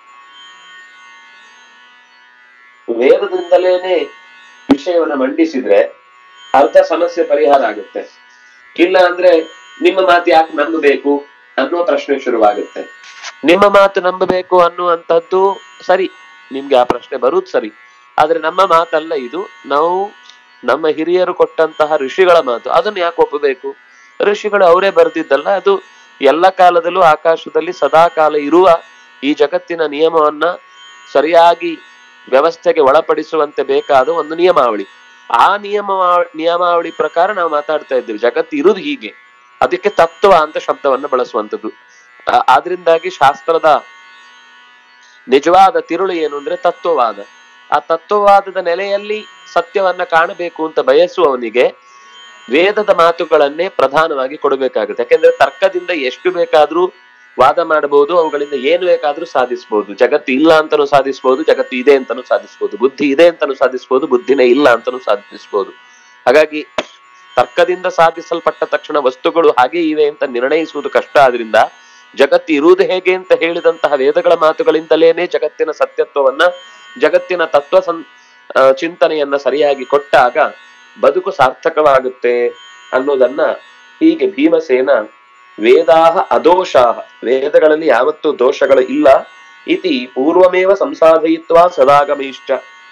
ವೇದದಿಂದಲೇನೆ ವಿಷಯವನ್ನ ಮಂಡಿಸಿದ್ರೆ ಅರ್ಧ ಸಮಸ್ಯೆ ಪರಿಹಾರ ಆಗುತ್ತೆ ಇಲ್ಲ ಅಂದ್ರೆ ನಿಮ್ಮ ಮಾತು ಯಾಕೆ ನಂಬಬೇಕು ಅನ್ನುವ ಪ್ರಶ್ನೆ ಶುರುವಾಗುತ್ತೆ ನಿಮ್ಮ ಮಾತು ನಂಬಬೇಕು ಅನ್ನುವಂಥದ್ದು ಸರಿ ನಿಮ್ಗೆ ಆ ಪ್ರಶ್ನೆ ಬರುವುದು ಸರಿ ಆದ್ರೆ ನಮ್ಮ ಮಾತಲ್ಲ ಇದು ನಾವು ನಮ್ಮ ಹಿರಿಯರು ಕೊಟ್ಟಂತಹ ಋಷಿಗಳ ಮಾತು ಅದನ್ನ ಯಾಕೆ ಒಪ್ಪಬೇಕು ಋಷಿಗಳು ಅವರೇ ಬರೆದಿದ್ದಲ್ಲ ಅದು ಎಲ್ಲ ಕಾಲದಲ್ಲೂ ಆಕಾಶದಲ್ಲಿ ಸದಾ ಕಾಲ ಇರುವ ಈ ಜಗತ್ತಿನ ನಿಯಮವನ್ನ ಸರಿಯಾಗಿ ವ್ಯವಸ್ಥೆಗೆ ಒಳಪಡಿಸುವಂತೆ ಬೇಕಾದ ಒಂದು ನಿಯಮಾವಳಿ ಆ ನಿಯಮ ನಿಯಮಾವಳಿ ಪ್ರಕಾರ ನಾವು ಮಾತಾಡ್ತಾ ಇದ್ದೇವೆ ಜಗತ್ತು ಇರುವುದು ಹೀಗೆ ಅದಕ್ಕೆ ತತ್ವ ಅಂತ ಶಬ್ದವನ್ನ ಬಳಸುವಂಥದ್ದು ಆ- ಆದ್ರಿಂದಾಗಿ ಶಾಸ್ತ್ರದ ನಿಜವಾದ ತಿರುಳು ಏನು ಅಂದ್ರೆ ತತ್ವವಾದ ಆ ತತ್ವವಾದದ ನೆಲೆಯಲ್ಲಿ ಸತ್ಯವನ್ನ ಕಾಣಬೇಕು ಅಂತ ಬಯಸುವವನಿಗೆ ವೇದದ ಮಾತುಗಳನ್ನೇ ಪ್ರಧಾನವಾಗಿ ಕೊಡಬೇಕಾಗುತ್ತೆ ಯಾಕೆಂದ್ರೆ ತರ್ಕದಿಂದ ಎಷ್ಟು ಬೇಕಾದ್ರೂ ವಾದ ಮಾಡಬಹುದು ಅವುಗಳಿಂದ ಏನು ಬೇಕಾದ್ರೂ ಸಾಧಿಸಬಹುದು ಜಗತ್ತು ಇಲ್ಲ ಅಂತಾನು ಸಾಧಿಸಬಹುದು ಜಗತ್ತು ಇದೆ ಅಂತಾನು ಸಾಧಿಸಬಹುದು ಬುದ್ಧಿ ಇದೆ ಅಂತಾನು ಸಾಧಿಸಬಹುದು ಬುದ್ಧಿನೇ ಇಲ್ಲ ಅಂತಾನು ಸಾಧಿಸಬಹುದು ಹಾಗಾಗಿ ತರ್ಕದಿಂದ ಸಾಧಿಸಲ್ಪಟ್ಟ ತಕ್ಷಣ ವಸ್ತುಗಳು ಹಾಗೆ ಇವೆ ಅಂತ ನಿರ್ಣಯಿಸುವುದು ಕಷ್ಟ ಆದ್ರಿಂದ ಜಗತ್ತು ಇರುವುದು ಹೇಗೆ ಅಂತ ಹೇಳಿದಂತಹ ವೇದಗಳ ಮಾತುಗಳಿಂದಲೇನೆ ಜಗತ್ತಿನ ಸತ್ಯತ್ವವನ್ನ ಜಗತ್ತಿನ ತತ್ವ ಸಂ ಆ, ಚಿಂತನೆಯನ್ನ ಸರಿಯಾಗಿ ಕೊಟ್ಟಾಗ ಬದುಕು ಸಾರ್ಥಕವಾಗುತ್ತೆ ಅನ್ನೋದನ್ನ ಹೀಗೆ ಭೀಮಸೇನ ವೇದಾಹ ಅದೋಷಾಹ ವೇದಗಳಲ್ಲಿ ಯಾವತ್ತೂ ದೋಷಗಳು ಇಲ್ಲ ಇತಿ ಪೂರ್ವಮೇವ ಸಂಸಾಧಯಿತ್ವ ಸದಾಗಮೈಶ್ಚ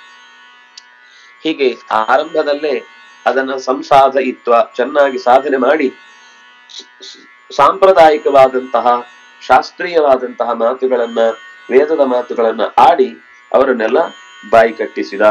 ಹೀಗೆ ಆರಂಭದಲ್ಲೇ ಅದನ್ನ ಸಂಸಾಧಯಿತ್ವ ಚೆನ್ನಾಗಿ ಸಾಧನೆ ಮಾಡಿ ಸ- ಸ- ಸಾಂಪ್ರದಾಯಿಕವಾದಂತಹ ಶಾಸ್ತ್ರೀಯವಾದಂತಹ ಮಾತುಗಳನ್ನ ವೇದದ ಮಾತುಗಳನ್ನ ಆಡಿ ಅವರನ್ನೆಲ್ಲ ಬಾಯಿ ಕಟ್ಟಿಸಿದ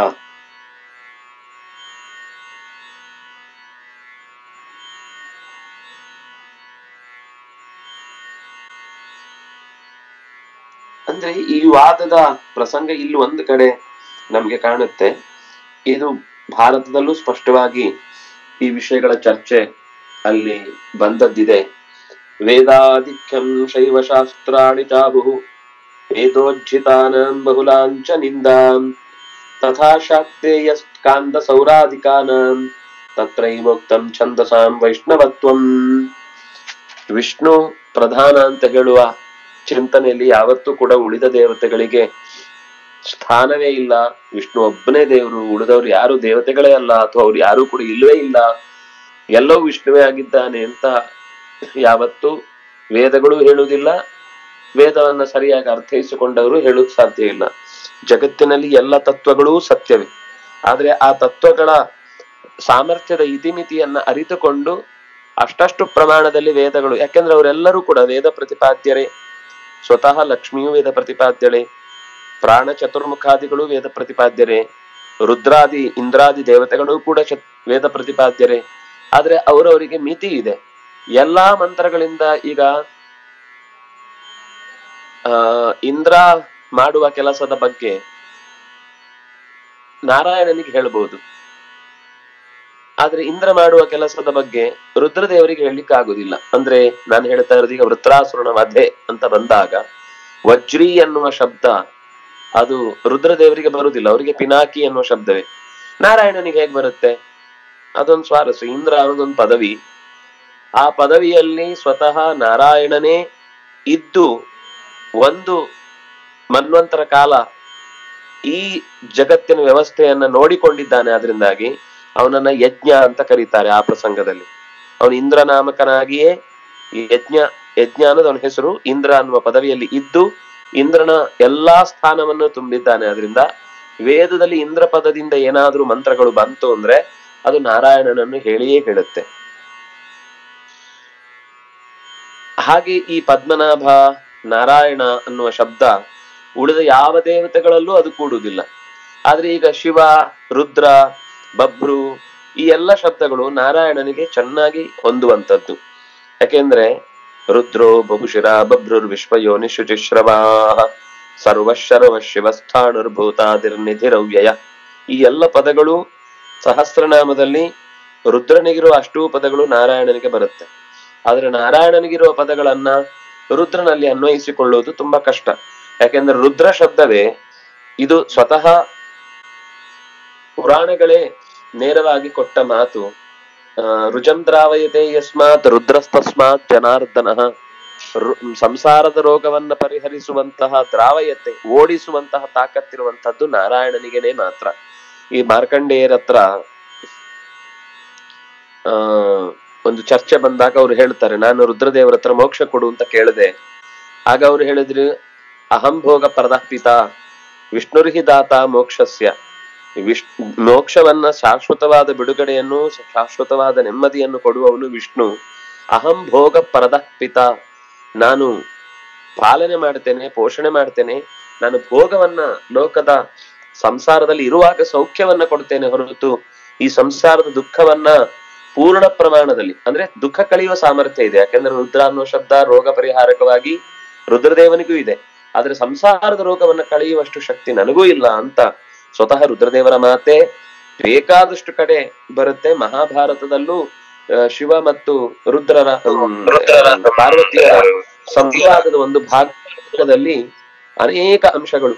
ಅಂದ್ರೆ ಈ ವಾದದ ಪ್ರಸಂಗ ಇಲ್ಲಿ ಒಂದು ಕಡೆ ನಮ್ಗೆ ಕಾಣುತ್ತೆ ಇದು ಭಾರತದಲ್ಲೂ ಸ್ಪಷ್ಟವಾಗಿ ಈ ವಿಷಯಗಳ ಚರ್ಚೆ ಅಲ್ಲಿ ಬಂದದ್ದಿದೆ ವೇದಾಧಿಕ್ಯಂ ಶೈವಶಾಸ್ತ್ರಾಣಿ ಚಾಹುಃ ವೇದೋಜ್ಜಿತಾನಾಂ ಬಹುಲಾಂಚ ನಿಂದಾಂ ತಥಾ ಶಾಕ್ತೇಯಸ್ಕಾಂದ ಸೌರಾಧಿಕಾನಾಂ ತತ್ರೈವೋಕ್ತಂ ಛಂದಸಾಂ ವೈಷ್ಣವತ್ವಂ ವಿಷ್ಣು ಪ್ರಧಾನ ಅಂತ ಹೇಳುವ ಚಿಂತನೆಯಲ್ಲಿ ಯಾವತ್ತೂ ಕೂಡ ಉಳಿದ ದೇವತೆಗಳಿಗೆ ಸ್ಥಾನವೇ ಇಲ್ಲ ವಿಷ್ಣು ಒಬ್ಬನೇ ದೇವರು ಉಳಿದವ್ರು ಯಾರು ದೇವತೆಗಳೇ ಅಲ್ಲ ಅಥವಾ ಅವ್ರು ಯಾರು ಕೂಡ ಇಲ್ಲವೇ ಇಲ್ಲ ಎಲ್ಲವೂ ವಿಷ್ಣುವೇ ಆಗಿದ್ದಾನೆ ಅಂತ ಯಾವತ್ತೂ ವೇದಗಳು ಹೇಳುವುದಿಲ್ಲ ವೇದವನ್ನ ಸರಿಯಾಗಿ ಅರ್ಥೈಸಿಕೊಂಡವರು ಹೇಳೋಕ್ ಸಾಧ್ಯ ಇಲ್ಲ ಜಗತ್ತಿನಲ್ಲಿ ಎಲ್ಲ ತತ್ವಗಳೂ ಸತ್ಯವೇ ಆದ್ರೆ ಆ ತತ್ವಗಳ ಸಾಮರ್ಥ್ಯದ ಇತಿಮಿತಿಯನ್ನ ಅರಿತುಕೊಂಡು ಅಷ್ಟಷ್ಟು ಪ್ರಮಾಣದಲ್ಲಿ ವೇದಗಳು ಯಾಕೆಂದ್ರೆ ಅವರೆಲ್ಲರೂ ಕೂಡ ವೇದ ಪ್ರತಿಪಾದ್ಯರೇ ಸ್ವತಃ ಲಕ್ಷ್ಮಿಯೂ ವೇದ ಪ್ರತಿಪಾದ್ಯಳೆ ಪ್ರಾಣ ಚತುರ್ಮುಖಾದಿಗಳು ವೇದ ಪ್ರತಿಪಾದ್ಯರೇ ರುದ್ರಾದಿ ಇಂದ್ರಾದಿ ದೇವತೆಗಳು ಕೂಡ ಚ ವೇದ ಪ್ರತಿಪಾದ್ಯರೇ ಆದ್ರೆ ಅವರವರಿಗೆ ಮಿತಿ ಇದೆ ಎಲ್ಲಾ ಮಂತ್ರಗಳಿಂದ ಈಗ ಆ ಇಂದ್ರ ಮಾಡುವ ಕೆಲಸದ ಬಗ್ಗೆ ನಾರಾಯಣನಿಗೆ ಹೇಳ್ಬೋದು ಆದ್ರೆ ಇಂದ್ರ ಮಾಡುವ ಕೆಲಸದ ಬಗ್ಗೆ ರುದ್ರದೇವರಿಗೆ ಹೇಳಲಿಕ್ಕೆ ಆಗುದಿಲ್ಲ ಅಂದ್ರೆ ನಾನು ಹೇಳ್ತಾ ಇರೋದು ಈಗ ವೃತ್ರಾಸುರನ ವಧೆ ಅಂತ ಬಂದಾಗ ವಜ್ರಿ ಅನ್ನುವ ಶಬ್ದ ಅದು ರುದ್ರದೇವರಿಗೆ ಬರುವುದಿಲ್ಲ ಅವರಿಗೆ ಪಿನಾಕಿ ಅನ್ನುವ ಶಬ್ದವೇ ನಾರಾಯಣನಿಗೆ ಹೇಗ್ ಬರುತ್ತೆ ಅದೊಂದು ಸ್ವಾರಸ್ಯ ಇಂದ್ರ ಅನ್ನೋದೊಂದು ಪದವಿ ಆ ಪದವಿಯಲ್ಲಿ ಸ್ವತಃ ನಾರಾಯಣನೇ ಇದ್ದು ಒಂದು ಮನ್ವಂತರ ಕಾಲ ಈ ಜಗತ್ತಿನ ವ್ಯವಸ್ಥೆಯನ್ನ ನೋಡಿಕೊಂಡಿದ್ದಾನೆ ಅದರಿಂದಾಗಿ ಅವನನ್ನ ಯಜ್ಞ ಅಂತ ಕರೀತಾರೆ ಆ ಪ್ರಸಂಗದಲ್ಲಿ ಅವನು ಇಂದ್ರ ನಾಮಕನಾಗಿಯೇ ಈ ಯಜ್ಞ ಯಜ್ಞ ಅನ್ನೋದು ಅವನ ಹೆಸರು ಇಂದ್ರ ಅನ್ನುವ ಪದವಿಯಲ್ಲಿ ಇದ್ದು ಇಂದ್ರನ ಎಲ್ಲಾ ಸ್ಥಾನವನ್ನು ತುಂಬಿದ್ದಾನೆ ಅದರಿಂದ ವೇದದಲ್ಲಿ ಇಂದ್ರ ಪದದಿಂದ ಏನಾದ್ರೂ ಮಂತ್ರಗಳು ಬಂತು ಅಂದ್ರೆ ಅದು ನಾರಾಯಣನನ್ನು ಹೇಳಿಯೇ ಹೇಳುತ್ತೆ ಹಾಗೆ ಈ ಪದ್ಮನಾಭ ನಾರಾಯಣ ಅನ್ನುವ ಶಬ್ದ ಉಳಿದ ಯಾವ ದೇವತೆಗಳಲ್ಲೂ ಅದು ಕೂಡುವುದಿಲ್ಲ ಆದ್ರೆ ಈಗ ಶಿವ ರುದ್ರ ಬಭ್ರು ಈ ಎಲ್ಲ ಶಬ್ದಗಳು ನಾರಾಯಣನಿಗೆ ಚೆನ್ನಾಗಿ ಹೊಂದುವಂತದ್ದು ಯಾಕೆಂದ್ರೆ ರುದ್ರೋ ಬಹುಶಿರ ಬಭ್ರುರ್ ವಿಶ್ವಯೋನಿ ಶುಚಿಶ್ರವಾ ಸರ್ವಶರ್ವ ಶಿವಸ್ಥಾಣುರ್ಭೂತಾದಿರ್ನಿಧಿರವ್ಯಯ ಈ ಎಲ್ಲ ಪದಗಳು ಸಹಸ್ರನಾಮದಲ್ಲಿ ರುದ್ರನಿಗಿರುವ ಅಷ್ಟೂ ಪದಗಳು ನಾರಾಯಣನಿಗೆ ಬರುತ್ತೆ ಆದ್ರೆ ನಾರಾಯಣನಿಗಿರುವ ಪದಗಳನ್ನ ರುದ್ರನಲ್ಲಿ ಅನ್ವಯಿಸಿಕೊಳ್ಳುವುದು ತುಂಬಾ ಕಷ್ಟ ಯಾಕೆಂದ್ರೆ ರುದ್ರ ಶಬ್ದವೇ ಇದು ಸ್ವತಃ ಪುರಾಣಗಳೇ ನೇರವಾಗಿ ಕೊಟ್ಟ ಮಾತು ಆ, ರುಜಂ ದ್ರಾವಯತೆ ಯಸ್ಮಾತ್ ರುದ್ರಸ್ತಸ್ಮಾತ್ ಜನಾರ್ದನ ಸಂಸಾರದ ರೋಗವನ್ನ ಪರಿಹರಿಸುವಂತಹ ದ್ರಾವಯತೆ ಓಡಿಸುವಂತಹ ತಾಕತ್ತಿರುವಂತದ್ದು ನಾರಾಯಣನಿಗೆನೆ ಮಾತ್ರ ಈ ಮಾರ್ಕಂಡೇಯರ ಹತ್ರ ಆ ಒಂದು ಚರ್ಚೆ ಬಂದಾಗ ಅವ್ರು ಹೇಳ್ತಾರೆ ನಾನು ರುದ್ರದೇವರ ಹತ್ರ ಮೋಕ್ಷ ಕೊಡು ಅಂತ ಕೇಳಿದೆ ಆಗ ಅವ್ರು ಹೇಳಿದ್ರು ಅಹಂಭೋಗ ಪ್ರದಾಪಿತ ವಿಷ್ಣುರ್ಹಿ ದಾತ ಮೋಕ್ಷಸ್ಯ ವಿಶ್ ಮೋಕ್ಷವನ್ನ ಶಾಶ್ವತವಾದ ಬಿಡುಗಡೆಯನ್ನು ಶಾಶ್ವತವಾದ ನೆಮ್ಮದಿಯನ್ನು ಕೊಡುವವನು ವಿಷ್ಣು ಅಹಂ ಭೋಗ ಪ್ರದಪಿತ ನಾನು ಪಾಲನೆ ಮಾಡ್ತೇನೆ ಪೋಷಣೆ ಮಾಡ್ತೇನೆ ನಾನು ಭೋಗವನ್ನ ಲೋಕದ ಸಂಸಾರದಲ್ಲಿ ಇರುವಾಗ ಸೌಖ್ಯವನ್ನ ಕೊಡ್ತೇನೆ ಹೊರತು ಈ ಸಂಸಾರದ ದುಃಖವನ್ನ ಪೂರ್ಣ ಪ್ರಮಾಣದಲ್ಲಿ ಅಂದ್ರೆ ದುಃಖ ಕಳೆಯುವ ಸಾಮರ್ಥ್ಯ ಇದೆ ಯಾಕಂದ್ರೆ ರುದ್ರ ಅನ್ನೋ ಶಬ್ದ ರೋಗ ಪರಿಹಾರಕವಾಗಿ ರುದ್ರದೇವನಿಗೂ ಇದೆ ಆದ್ರೆ ಸಂಸಾರದ ರೋಗವನ್ನ ಕಳೆಯುವಷ್ಟು ಶಕ್ತಿ ನನಗೂ ಇಲ್ಲ ಅಂತ ಸ್ವತಃ ರುದ್ರದೇವರ ಮಾತೆ ಬೇಕಾದಷ್ಟು ಕಡೆ ಬರುತ್ತೆ ಮಹಾಭಾರತದಲ್ಲೂ ಆ, ಶಿವ ಮತ್ತು ರುದ್ರರ ಹ್ಮ್, ಪಾರ್ವತಿಯರ ಸಂವಾದದ ಒಂದು ಭಾಗದಲ್ಲಿ ಅನೇಕ ಅಂಶಗಳು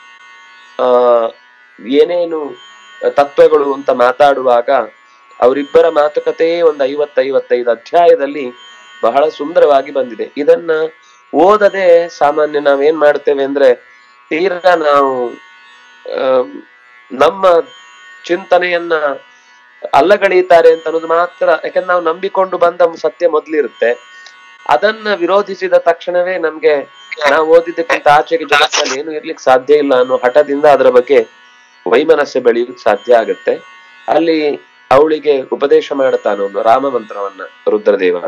ಆ ಏನೇನು ತತ್ವಗಳು ಅಂತ ಮಾತಾಡುವಾಗ ಅವರಿಬ್ಬರ ಮಾತುಕತೆ ಒಂದು ಐವತ್ತೈವತ್ತೈದು ಅಧ್ಯಾಯದಲ್ಲಿ ಬಹಳ ಸುಂದರವಾಗಿ ಬಂದಿದೆ ಇದನ್ನ ಓದದೆ ಸಾಮಾನ್ಯ ನಾವೇನ್ ಮಾಡ್ತೇವೆ ಅಂದ್ರೆ ತೀರಾ ನಾವು ಆ, ನಮ್ಮ ಚಿಂತನೆಯನ್ನ ಅಲ್ಲಗಳೆಯುತ್ತಾರೆ ಅಂತ ಅನ್ನೋದು ಮಾತ್ರ ಯಾಕಂದ್ರೆ ನಾವು ನಂಬಿಕೊಂಡು ಬಂದ ಸತ್ಯ ಮೊದ್ಲಿರುತ್ತೆ ಅದನ್ನ ವಿರೋಧಿಸಿದ ತಕ್ಷಣವೇ ನಮ್ಗೆ ನಾವು ಓದಿದ್ದಕ್ಕಿಂತ ಆಚೆಗೆ ಜಗತ್ತಿನಲ್ಲಿ ಏನು ಇರ್ಲಿಕ್ಕೆ ಸಾಧ್ಯ ಇಲ್ಲ ಅನ್ನೋ ಹಠದಿಂದ ಅದರ ಬಗ್ಗೆ ವೈಮನಸ್ಸೆ ಬೆಳೆಯೋದಕ್ಕೆ ಸಾಧ್ಯ ಆಗುತ್ತೆ ಅಲ್ಲಿ ಅವಳಿಗೆ ಉಪದೇಶ ಮಾಡ್ತಾನೆ ಒಂದು ರಾಮ ಮಂತ್ರವನ್ನ ರುದ್ರದೇವ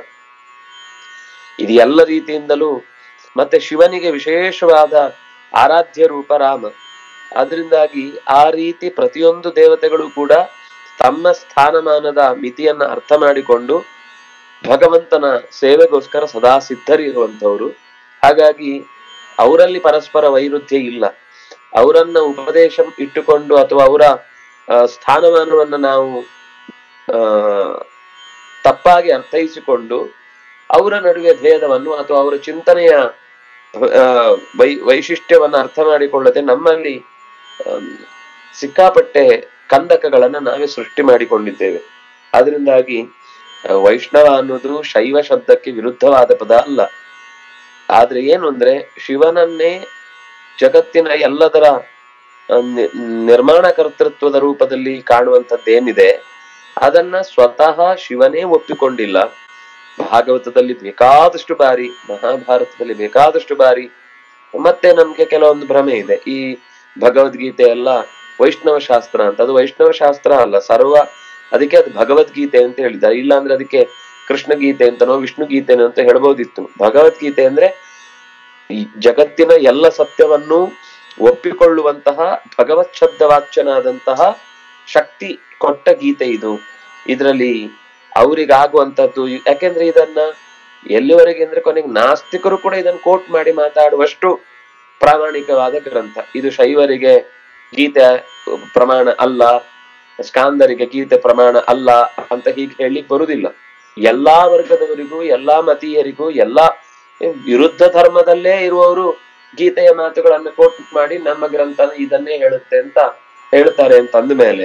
ಇದು ಎಲ್ಲ ರೀತಿಯಿಂದಲೂ ಮತ್ತೆ ಶಿವನಿಗೆ ವಿಶೇಷವಾದ ಆರಾಧ್ಯ ರೂಪ ರಾಮ ಅದರಿಂದಾಗಿ ಆ ರೀತಿ ಪ್ರತಿಯೊಂದು ದೇವತೆಗಳು ಕೂಡ ತಮ್ಮ ಸ್ಥಾನಮಾನದ ಮಿತಿಯನ್ನ ಅರ್ಥ ಮಾಡಿಕೊಂಡು ಭಗವಂತನ ಸೇವೆಗೋಸ್ಕರ ಸದಾ ಸಿದ್ಧರಿರುವಂತವ್ರು ಹಾಗಾಗಿ ಅವರಲ್ಲಿ ಪರಸ್ಪರ ವೈರುಧ್ಯ ಇಲ್ಲ ಅವರನ್ನ ಉಪದೇಶ ಇಟ್ಟುಕೊಂಡು ಅಥವಾ ಅವರ ಆ, ಸ್ಥಾನಮಾನವನ್ನ ನಾವು ಆ ತಪ್ಪಾಗಿ ಅರ್ಥೈಸಿಕೊಂಡು ಅವರ ನಡುವೆ ಭೇದವನ್ನು ಅಥವಾ ಅವರ ಚಿಂತನೆಯ ಆ, ವೈ ವೈಶಿಷ್ಟ್ಯವನ್ನ ಅರ್ಥ ಮಾಡಿಕೊಳ್ಳದೆ ನಮ್ಮಲ್ಲಿ ಆಮ್, ಸಿಕ್ಕಾಪಟ್ಟೆ ಕಂದಕಗಳನ್ನ ನಾವೇ ಸೃಷ್ಟಿ ಮಾಡಿಕೊಂಡಿದ್ದೇವೆ ಅದರಿಂದಾಗಿ ಆ, ವೈಷ್ಣವ ಅನ್ನೋದು ಶೈವ ಶಬ್ದಕ್ಕೆ ವಿರುದ್ಧವಾದ ಪದ ಅಲ್ಲ ಆದ್ರೆ ಏನು ಅಂದ್ರೆ ಶಿವನನ್ನೇ ಜಗತ್ತಿನ ಎಲ್ಲದರ ಆ, ನಿ- ನಿರ್ಮಾಣ ಕರ್ತೃತ್ವದ ರೂಪದಲ್ಲಿ ಕಾಣುವಂಥದ್ದೇನಿದೆ ಅದನ್ನ ಸ್ವತಃ ಶಿವನೇ ಒಪ್ಪಿಕೊಂಡಿಲ್ಲ ಭಾಗವತದಲ್ಲಿ ಬೇಕಾದಷ್ಟು ಬಾರಿ ಮಹಾಭಾರತದಲ್ಲಿ ಬೇಕಾದಷ್ಟು ಬಾರಿ ಮತ್ತೆ ನಮ್ಗೆ ಕೆಲವೊಂದು ಭ್ರಮೆ ಇದೆ ಈ ಭಗವದ್ಗೀತೆ ಎಲ್ಲ ವೈಷ್ಣವ ಶಾಸ್ತ್ರ ಅಂತ ಅದು ವೈಷ್ಣವ ಶಾಸ್ತ್ರ ಅಲ್ಲ ಸರ್ವ ಅದಕ್ಕೆ ಅದು ಭಗವದ್ಗೀತೆ ಅಂತ ಹೇಳಿದ್ದಾರೆ ಇಲ್ಲ ಅಂದ್ರೆ ಅದಕ್ಕೆ ಕೃಷ್ಣ ಗೀತೆ ಅಂತನೋ ವಿಷ್ಣು ಗೀತೆನೋ ಅಂತ ಹೇಳ್ಬೋದಿತ್ತು ಭಗವದ್ಗೀತೆ ಅಂದ್ರೆ ಈ ಜಗತ್ತಿನ ಎಲ್ಲ ಸತ್ಯವನ್ನು ಒಪ್ಪಿಕೊಳ್ಳುವಂತಹ ಭಗವತ್ ಶಬ್ದ ವಾಚ್ಯನಾದಂತಹ ಶಕ್ತಿ ಕೊಟ್ಟ ಗೀತೆ ಇದು ಇದರಲ್ಲಿ ಅವರಿಗಾಗುವಂತದ್ದು ಯಾಕೆಂದ್ರೆ ಇದನ್ನ ಎಲ್ಲಿವರೆಗೆ ಅಂದ್ರೆ ಕೊನೆಗೆ ನಾಸ್ತಿಕರು ಕೂಡ ಇದನ್ನ ಕೋಟ್ ಮಾಡಿ ಮಾತಾಡುವಷ್ಟು ಪ್ರಾಮಾಣಿಕವಾದ ಗ್ರಂಥ ಇದು ಶೈವರಿಗೆ ಗೀತೆ ಪ್ರಮಾಣ ಅಲ್ಲ ಸ್ಕಾಂದರಿಗೆ ಗೀತೆ ಪ್ರಮಾಣ ಅಲ್ಲ ಅಂತ ಹೀಗೆ ಹೇಳಿ ಬರುದಿಲ್ಲ ಎಲ್ಲಾ ವರ್ಗದವರಿಗೂ ಎಲ್ಲಾ ಮತೀಯರಿಗೂ ಎಲ್ಲಾ ವಿರುದ್ಧ ಧರ್ಮದಲ್ಲೇ ಇರುವವರು ಗೀತೆಯ ಮಾತುಗಳನ್ನು ಕೋಟ್ ಮಾಡಿ ನಮ್ಮ ಗ್ರಂಥ ಇದನ್ನೇ ಹೇಳುತ್ತೆ ಅಂತ ಹೇಳ್ತಾರೆ ಅಂತ ಅಂದ್ಮೇಲೆ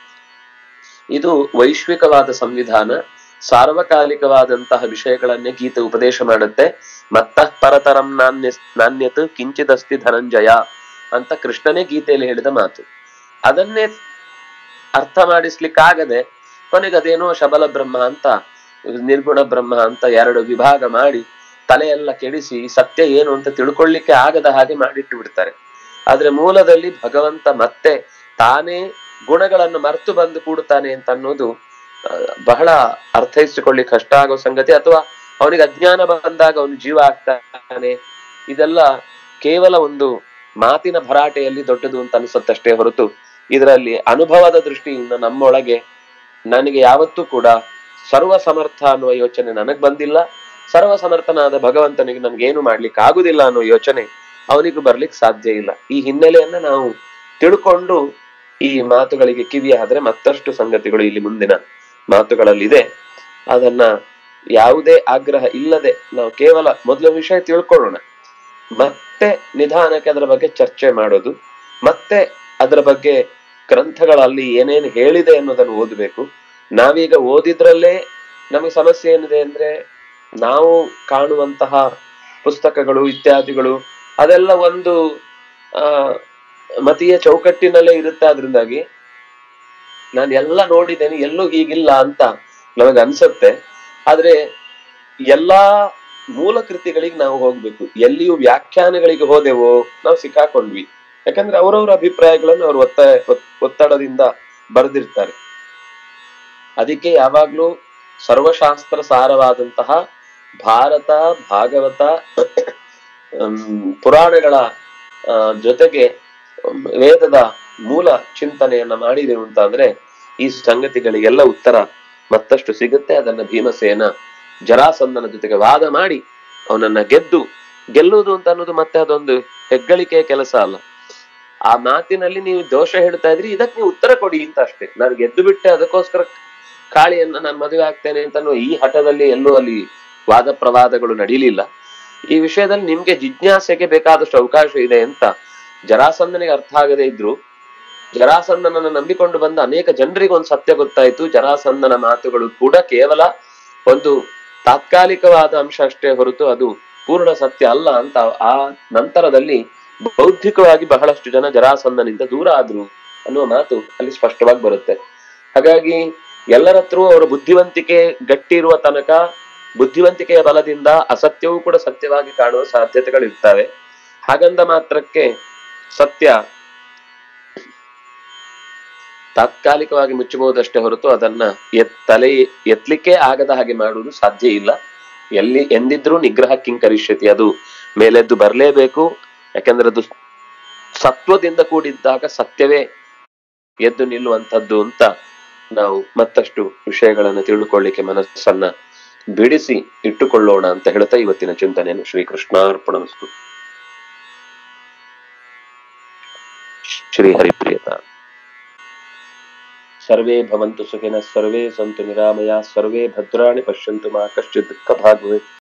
ಇದು ವೈಶ್ವಿಕವಾದ ಸಂವಿಧಾನ ಸಾರ್ವಕಾಲಿಕವಾದಂತಹ ವಿಷಯಗಳನ್ನೇ ಗೀತೆ ಉಪದೇಶ ಮಾಡುತ್ತೆ ಮತ್ತಃ ಪರತರಂ ನಾಣ್ಯ ನಾಣ್ಯತ್ ಕಿಂಚಿದಸ್ತಿ ಧನಂಜಯ ಅಂತ ಕೃಷ್ಣನೇ ಗೀತೆಯಲ್ಲಿ ಹೇಳಿದ ಮಾತು ಅದನ್ನೇ ಅರ್ಥ ಮಾಡಿಸ್ಲಿಕ್ಕಾಗದೆ ಕೊನೆಗೆ ಅದೇನೋ ಶಬಲ ಬ್ರಹ್ಮ ಅಂತ ನಿರ್ಗುಣ ಬ್ರಹ್ಮ ಅಂತ ಎರಡು ವಿಭಾಗ ಮಾಡಿ ತಲೆಯೆಲ್ಲ ಕೆಡಿಸಿ ಸತ್ಯ ಏನು ಅಂತ ತಿಳ್ಕೊಳ್ಳಿಕ್ಕೆ ಆಗದ ಹಾಗೆ ಮಾಡಿಟ್ಟು ಬಿಡ್ತಾರೆ ಆದ್ರೆ ಮೂಲದಲ್ಲಿ ಭಗವಂತ ಮತ್ತೆ ತಾನೇ ಗುಣಗಳನ್ನು ಮರೆತು ಬಂದು ಕೂಡುತ್ತಾನೆ ಅಂತ ಅನ್ನೋದು ಆ, ಬಹಳ ಅರ್ಥೈಸಿಕೊಳ್ಳಿಕ್ಕೆ ಕಷ್ಟ ಆಗೋ ಸಂಗತಿ ಅಥವಾ ಅವನಿಗೆ ಅಜ್ಞಾನ ಬಂದಾಗ ಅವನು ಜೀವ ಆಗ್ತಾನೆ ಇದೆಲ್ಲ ಕೇವಲ ಒಂದು ಮಾತಿನ ಭರಾಟೆಯಲ್ಲಿ ದೊಡ್ಡದು ಅಂತ ಅನಿಸುತ್ತಷ್ಟೇ ಹೊರತು ಇದರಲ್ಲಿ ಅನುಭವದ ದೃಷ್ಟಿಯಿಂದ ನಮ್ಮೊಳಗೆ ನನಗೆ ಯಾವತ್ತೂ ಕೂಡ ಸರ್ವ ಸಮರ್ಥ ಅನ್ನುವ ಯೋಚನೆ ನನಗ್ ಬಂದಿಲ್ಲ ಸರ್ವ ಸಮರ್ಥನಾದ ಭಗವಂತನಿಗೆ ನನ್ಗೇನು ಮಾಡ್ಲಿಕ್ಕೆ ಆಗುದಿಲ್ಲ ಅನ್ನೋ ಯೋಚನೆ ಅವನಿಗೂ ಬರ್ಲಿಕ್ಕೆ ಸಾಧ್ಯ ಇಲ್ಲ ಈ ಹಿನ್ನೆಲೆಯನ್ನ ನಾವು ತಿಳ್ಕೊಂಡು ಈ ಮಾತುಗಳಿಗೆ ಕಿವಿ ಆದ್ರೆ ಮತ್ತಷ್ಟು ಸಂಗತಿಗಳು ಇಲ್ಲಿ ಮುಂದಿನ ಮಾತುಗಳಲ್ಲಿದೆ ಅದನ್ನ ಯಾವುದೇ ಆಗ್ರಹ ಇಲ್ಲದೆ ನಾವು ಕೇವಲ ಮೊದಲ ವಿಷಯ ತಿಳ್ಕೊಳ್ಳೋಣ ಮತ್ತೆ ನಿಧಾನಕ್ಕೆ ಅದರ ಬಗ್ಗೆ ಚರ್ಚೆ ಮಾಡೋದು ಮತ್ತೆ ಅದರ ಬಗ್ಗೆ ಗ್ರಂಥಗಳಲ್ಲಿ ಏನೇನು ಹೇಳಿದೆ ಅನ್ನೋದನ್ನು ಓದಬೇಕು ನಾವೀಗ ಓದಿದ್ರಲ್ಲೇ ನಮಗೆ ಸಮಸ್ಯೆ ಏನಿದೆ ಅಂದ್ರೆ ನಾವು ಕಾಣುವಂತಹ ಪುಸ್ತಕಗಳು ಇತ್ಯಾದಿಗಳು ಅದೆಲ್ಲ ಒಂದು ಆ ಮತೀಯ ಚೌಕಟ್ಟಿನಲ್ಲೇ ಇರುತ್ತೆ ಅದರಿಂದಾಗಿ ನಾನು ಎಲ್ಲ ನೋಡಿದ್ದೇನೆ ಎಲ್ಲೂ ಹೀಗಿಲ್ಲ ಅಂತ ನಮಗೆ ಅನ್ಸುತ್ತೆ ಆದ್ರೆ ಎಲ್ಲಾ ಮೂಲ ಕೃತಿಗಳಿಗೆ ನಾವು ಹೋಗ್ಬೇಕು ಎಲ್ಲಿಯೂ ವ್ಯಾಖ್ಯಾನಗಳಿಗೆ ಹೋದೆವೋ ನಾವು ಸಿಕ್ಕಾಕೊಂಡ್ವಿ ಯಾಕಂದ್ರೆ ಅವರವರ ಅಭಿಪ್ರಾಯಗಳನ್ನು ಅವರು ಒತ್ತಾಯ ಒತ್- ಒತ್ತಡದಿಂದ ಬರೆದಿರ್ತಾರೆ ಅದಕ್ಕೆ ಯಾವಾಗ್ಲೂ ಸರ್ವಶಾಸ್ತ್ರ ಸಾರವಾದಂತಹ ಭಾರತ ಭಾಗವತ ಹ್ಮ್, ಪುರಾಣಗಳ ಆ, ಜೊತೆಗೆ ಹ್ಮ್, ವೇದದ ಮೂಲ ಚಿಂತನೆಯನ್ನ ಮಾಡಿದೆವು ಅಂತ ಅಂದ್ರೆ ಈ ಸಂಗತಿಗಳಿಗೆಲ್ಲ ಉತ್ತರ ಮತ್ತಷ್ಟು ಸಿಗುತ್ತೆ ಅದನ್ನ ಭೀಮಸೇನ ಜರಾಸಂದನ ಜೊತೆಗೆ ವಾದ ಮಾಡಿ ಅವನನ್ನ ಗೆದ್ದು ಗೆಲ್ಲುವುದು ಅಂತ ಅನ್ನೋದು ಮತ್ತೆ ಅದೊಂದು ಹೆಗ್ಗಳಿಕೆಯ ಕೆಲಸ ಅಲ್ಲ ಆ ಮಾತಿನಲ್ಲಿ ನೀವು ದೋಷ ಹೇಳ್ತಾ ಇದ್ರಿ ಇದಕ್ಕೆ ನೀವು ಉತ್ತರ ಕೊಡಿ ಅಂತ ಅಷ್ಟೇ ನಾನು ಗೆದ್ದು ಬಿಟ್ಟೆ ಅದಕ್ಕೋಸ್ಕರ ಕಾಳಿಯನ್ನ ನಾನು ಮದುವೆ ಆಗ್ತೇನೆ ಅಂತ ಅನ್ನೋ ಈ ಹಠದಲ್ಲಿ ಎಲ್ಲೂ ಅಲ್ಲಿ ವಾದ ಪ್ರವಾದಗಳು ನಡೀಲಿಲ್ಲ ಈ ವಿಷಯದಲ್ಲಿ ನಿಮ್ಗೆ ಜಿಜ್ಞಾಸೆಗೆ ಬೇಕಾದಷ್ಟು ಅವಕಾಶ ಇದೆ ಅಂತ ಜರಾಸಂದನಿಗೆ ಅರ್ಥ ಆಗದೆ ಇದ್ರು ಜರಾಸಂದನನ್ನ ನಂಬಿಕೊಂಡು ಬಂದ ಅನೇಕ ಜನರಿಗೆ ಒಂದು ಸತ್ಯ ಗೊತ್ತಾಯ್ತು ಜರಾಸಂದನ ಮಾತುಗಳು ಕೂಡ ಕೇವಲ ಒಂದು ತಾತ್ಕಾಲಿಕವಾದ ಅಂಶ ಅಷ್ಟೇ ಹೊರತು ಅದು ಪೂರ್ಣ ಸತ್ಯ ಅಲ್ಲ ಅಂತ ಆ ನಂತರದಲ್ಲಿ ಬೌದ್ಧಿಕವಾಗಿ ಬಹಳಷ್ಟು ಜನ ಜರಾಸಂದನಿಂದ ದೂರ ಆದ್ರು ಅನ್ನುವ ಮಾತು ಅಲ್ಲಿ ಸ್ಪಷ್ಟವಾಗಿ ಬರುತ್ತೆ ಹಾಗಾಗಿ ಎಲ್ಲರ ಹತ್ರ ಅವರ ಬುದ್ಧಿವಂತಿಕೆ ಗಟ್ಟಿ ಇರುವ ತನಕ ಬುದ್ಧಿವಂತಿಕೆಯ ಬಲದಿಂದ ಅಸತ್ಯವೂ ಕೂಡ ಸತ್ಯವಾಗಿ ಕಾಣುವ ಸಾಧ್ಯತೆಗಳು ಇರ್ತವೆ ಹಾಗಂದ ಮಾತ್ರಕ್ಕೆ ಸತ್ಯ ತಾತ್ಕಾಲಿಕವಾಗಿ ಮುಚ್ಚಬಹುದಷ್ಟೇ ಹೊರತು ಅದನ್ನ ಎತ್ ತಲೆ ಎತ್ತಲಿಕ್ಕೆ ಆಗದ ಹಾಗೆ ಮಾಡುವುದು ಸಾಧ್ಯ ಇಲ್ಲ ಎಲ್ಲಿ ಎಂದಿದ್ರೂ ನಿಗ್ರಹ ಕಿಂಕರಿಷ್ಯತಿ ಅದು ಮೇಲೆದ್ದು ಬರಲೇಬೇಕು ಯಾಕಂದ್ರೆ ಅದು ಸತ್ವದಿಂದ ಕೂಡಿದ್ದಾಗ ಸತ್ಯವೇ ಎದ್ದು ನಿಲ್ಲುವಂಥದ್ದು ಅಂತ ನಾವು ಮತ್ತಷ್ಟು ವಿಷಯಗಳನ್ನು ತಿಳ್ಕೊಳ್ಳಿಕ್ಕೆ ಮನಸ್ಸನ್ನ ಬಿಡಿಸಿ ಇಟ್ಟುಕೊಳ್ಳೋಣ ಅಂತ ಹೇಳ್ತಾ ಇವತ್ತಿನ ಚಿಂತನೆಯನ್ನು ಶ್ರೀಕೃಷ್ಣಾರ್ಪಣಮಸ್ತು ಶ್ರೀ ಹರಿಪ್ರಿಯತ ಸರ್ವೇ ಭವಂತು ಸುಖಿನಃ ಸರ್ವೇ ಸಂತು ನಿರಾಮಯ ಸರ್ವೇ ಭದ್ರಾಣಿ ಪಶ್ಯಂತು ಮಾ ಕಶ್ಚಿತ್ ದುಃಖ ಭಾಗ್ ಭವೇತ್